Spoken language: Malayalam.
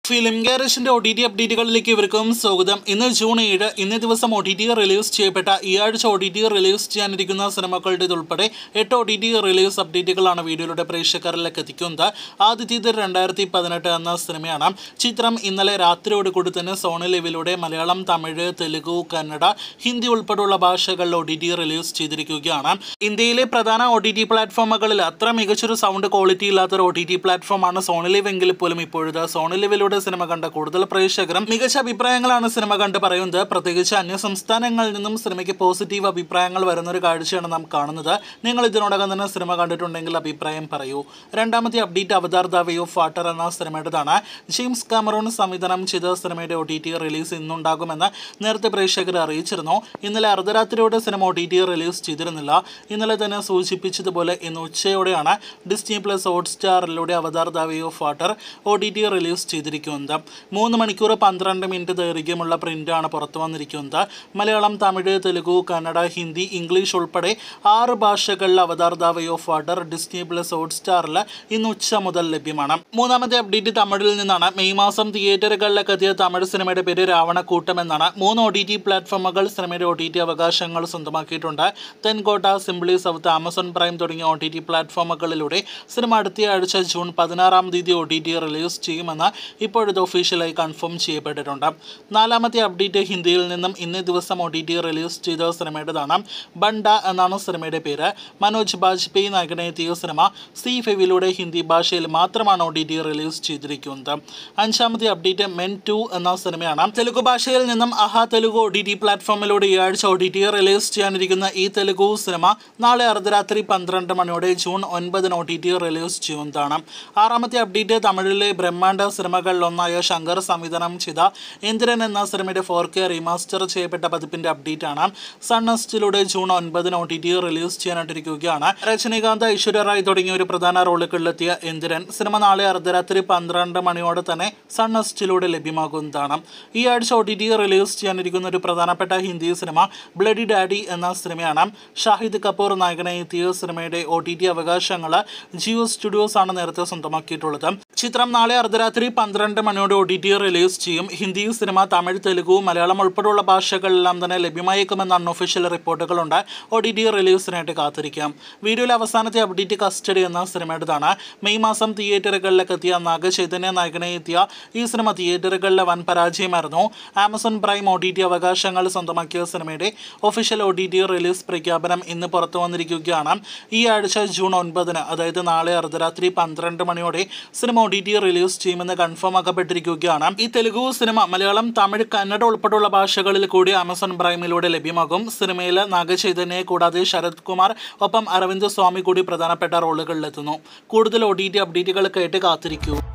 ഫിലിം ഗാരേജിന്റെ ഒ ടി ടി അപ്ഡേറ്റുകളിലേക്ക് ഇവർക്കും സ്വാഗതം ഇന്ന് ജൂൺ ഏഴ് ഇന്നേ ദിവസം ഒ ടി ടി റിലീസ് ചെയ്യപ്പെട്ട ഈ ആഴ്ച ഒ ടി ടി റിലീസ് ചെയ്യാനിരിക്കുന്ന സിനിമകളുടേത് ഉൾപ്പെടെ എട്ട് ഒ ടി ടി റിലീസ് അപ്ഡേറ്റുകളാണ് വീഡിയോയിലൂടെ പ്രേക്ഷകരിലേക്ക് എത്തിക്കുന്നത് ആദ്യത്തേത് രണ്ടായിരത്തി പതിനെട്ട് എന്ന സിനിമയാണ് ചിത്രം ഇന്നലെ രാത്രിയോട് കൂടി തന്നെ സോണി ലെവിലൂടെ മലയാളം തമിഴ് തെലുഗു കന്നഡ ഹിന്ദി ഉൾപ്പെടെയുള്ള ഭാഷകളിൽ ഒ ടി ടി റിലീസ് ചെയ്തിരിക്കുകയാണ് ഇന്ത്യയിലെ പ്രധാന ഒ ടി ടി പ്ലാറ്റ്ഫോമുകളിൽ അത്ര മികച്ചൊരു സൗണ്ട് ക്വാളിറ്റി ഇല്ലാത്തൊരു ഒ ടി ടി പ്ലാറ്റ്ഫോമാണ് സോണി ലിവ് എങ്കിൽ പോലും ഇപ്പോഴത്തെ സോണി ലിവിലൂടെ സിനിമ കണ്ട കൂടുതൽ പ്രേക്ഷകരും മികച്ച അഭിപ്രായങ്ങളാണ് സിനിമ കണ്ട് പറയുന്നത് പ്രത്യേകിച്ച് അന്യ സംസ്ഥാനങ്ങളിൽ നിന്നും സിനിമയ്ക്ക് പോസിറ്റീവ് അഭിപ്രായങ്ങൾ വരുന്ന ഒരു കാഴ്ചയാണ് നാം കാണുന്നത് നിങ്ങൾ ഇതിനോടകം തന്നെ സിനിമ കണ്ടിട്ടുണ്ടെങ്കിൽ അഭിപ്രായം പറയൂ രണ്ടാമത്തെ update Avatar the way of water എന്ന സിനിമയുടേതാണ് ജെയിംസ് കാമറൂൺ സംവിധാനം ചെയ്ത സിനിമയുടെ ഒ ടി ടി റിലീസ് ഇന്നുണ്ടാകുമെന്ന് നേരത്തെ പ്രേക്ഷകർ അറിയിച്ചിരുന്നു ഇന്നലെ അർദ്ധരാത്രിയോടെ സിനിമ ഒ ടി ടി റിലീസ് ചെയ്തിരുന്നില്ല ഇന്നലെ തന്നെ സൂചിപ്പിച്ചതുപോലെ ഇന്ന് ഉച്ചയോടെയാണ് ഡിസ്നി പ്ലസ് ഹോട്ട്സ്റ്റാറിലൂടെ Avatar the way of water O T T release ചെയ്തിരിക്കുന്നത് മൂന്ന് മണിക്കൂർ പന്ത്രണ്ട് മിനിറ്റ് ദൈർഘ്യമുള്ള പ്രിൻ്റാണ് പുറത്തു വന്നിരിക്കുന്നത് മലയാളം തമിഴ് തെലുഗു കന്നഡ ഹിന്ദി ഇംഗ്ലീഷ് ഉൾപ്പെടെ ആറ് ഭാഷകളിൽ Avatar the way of water Disney plus ഹോട്ട്സ്റ്റാറിൽ ഇന്ന് ഉച്ച മുതൽ ലഭ്യമാണ് മൂന്നാമത്തെ അപ്ഡേറ്റ് തമിഴിൽ നിന്നാണ് മെയ് മാസം തിയേറ്ററുകളിലേക്ക് എത്തിയ തമിഴ് സിനിമയുടെ പേര് രാവണക്കൂട്ടം എന്നാണ് മൂന്ന് ഒ ടി ടി പ്ലാറ്റ്ഫോമുകൾ സിനിമയുടെ ഒ ടി ടി അവകാശങ്ങൾ സ്വന്തമാക്കിയിട്ടുണ്ട് Tentkotta Simply South Amazon Prime തുടങ്ങിയ ഒ ടി ടി പ്ലാറ്റ്ഫോമുകളിലൂടെ സിനിമ അടുത്ത ആഴ്ച ജൂൺ പതിനാറാം തീയതി ഒ ടി ടി റിലീസ് ചെയ്യുമെന്ന് ഇപ്പോഴത്തെ ഒഫീഷ്യലായി കൺഫേം ചെയ്യപ്പെട്ടിട്ടുണ്ട് നാലാമത്തെ അപ്ഡേറ്റ് ഹിന്ദിയിൽ നിന്നും ഇന്നേ ദിവസം ഒ ടി ടി റിലീസ് ചെയ്ത സിനിമയുടേതാണ് ബണ്ട എന്നാണ് സിനിമയുടെ പേര് മനോജ് ബാജ്പേയി നായകനെത്തിയ സിനിമ സി ഫെവിലൂടെ ഹിന്ദി ഭാഷയിൽ മാത്രമാണ് ഒ ടി ടി റിലീസ് ചെയ്തിരിക്കുന്നത് അഞ്ചാമത്തെ അപ്ഡേറ്റ് മെൻ ടു എന്ന സിനിമയാണ് തെലുഗു ഭാഷയിൽ നിന്നും Aha Telugu O T T പ്ലാറ്റ്ഫോമിലൂടെ ഈ ആഴ്ച ഒ ടി ടി റിലീസ് ചെയ്യാനിരിക്കുന്ന ഈ തെലുഗു സിനിമ നാളെ അർദ്ധരാത്രി പന്ത്രണ്ട് മണിയോടെ ജൂൺ ഒൻപതിന് ഒ ടി ടി റിലീസ് ചെയ്യുന്നതാണ് ആറാമത്തെ അപ്ഡേറ്റ് തമിഴിലെ ബ്രഹ്മാണ്ഡ സിനിമകളിലൊന്നായ ശങ്കർ സംവിധാനം ചെയ്ത ഇന്ദ്രൻ എന്ന സിനിമയുടെ ഫോർ കെ റീമാസ്റ്റർ ചെയ്യപ്പെട്ട പതിപ്പിന്റെ അപ്ഡേറ്റ് ആണ് സൺനെസ്റ്റിലൂടെ ജൂൺ ഒൻപതിന് ഒ ടി ടി റിലീസ് ചെയ്യാനായിട്ടിരിക്കുകയാണ് രജനീകാന്ത് ഐശ്വര്യ റായ് തുടങ്ങിയ ഒരു പ്രധാന റോളുകളിലെത്തിയ ഇന്ദ്രൻ സിനിമ നാളെ അർദ്ധരാത്രി പന്ത്രണ്ട് മണിയോടെ തന്നെ സൺനെസ്റ്റിലൂടെ ലഭ്യമാകുന്നതാണ് ഈ ആഴ്ച ഒ ടി ടി റിലീസ് ചെയ്യാനിരിക്കുന്ന ഒരു പ്രധാനപ്പെട്ട ഹിന്ദി സിനിമ ബ്ലഡി ഡാഡി എന്ന സിനിമയാണ് ഷാഹിദ് കപൂർ നായകനെ എത്തിയ സിനിമയുടെ ഒ ടി ടി അവകാശങ്ങൾ ജിയോ സ്റ്റുഡിയോസ് ആണ് നേരത്തെ സ്വന്തമാക്കിയിട്ടുള്ളത് ചിത്രം നാളെ അർദ്ധരാത്രി പന്ത്രണ്ട് മണിയോടെ ഒ ടി ടി റിലീസ് ചെയ്യും ഹിന്ദി സിനിമ തമിഴ് തെലുഗു മലയാളം ഉൾപ്പെടെയുള്ള ഭാഷകളിലെല്ലാം തന്നെ ലഭ്യമായേക്കുമെന്ന് അൺഒഫീഷ്യൽ റിപ്പോർട്ടുകളുണ്ട് ഒ ടി ടി റിലീസിനായിട്ട് കാത്തിരിക്കാം വീഡിയോയിലെ അവസാനത്തെ അപ്ഡേറ്റ് കസ്റ്റഡി എന്ന സിനിമയുടേതാണ് മെയ് മാസം തിയേറ്ററുകളിലേക്ക് എത്തിയ നാഗചൈതന്യ നായകനെ എത്തിയ ഈ സിനിമ തിയേറ്ററുകളിലെ വൻ പരാജയമായിരുന്നു Amazon Prime O T T അവകാശങ്ങൾ സ്വന്തമാക്കിയ സിനിമയുടെ official O T T release പ്രഖ്യാപനം ഇന്ന് പുറത്തു വന്നിരിക്കുകയാണ് ഈ ആഴ്ച ജൂൺ ഒൻപതിന് അതായത് നാളെ അർദ്ധരാത്രി പന്ത്രണ്ട് മണിയോടെ സിനിമ ഒ ടി ടി റിലീസ് ചെയ്യുമെന്ന് കൺഫേം ആക്കപ്പെട്ടിരിക്കുകയാണ് ഈ തെലുഗു സിനിമ മലയാളം തമിഴ് കന്നഡ ഉൾപ്പെടെയുള്ള ഭാഷകളിൽ കൂടി ആമസോൺ പ്രൈമിലൂടെ ലഭ്യമാകും സിനിമയിൽ നാഗചൈതന്യയെ കൂടാതെ ശരത് കുമാർ ഒപ്പം അരവിന്ദ് സ്വാമി കൂടി പ്രധാനപ്പെട്ട റോളുകളിലെത്തുന്നു കൂടുതൽ ഒ ടി ടി അപ്ഡേറ്റുകൾക്കായിട്ട് കാത്തിരിക്കൂ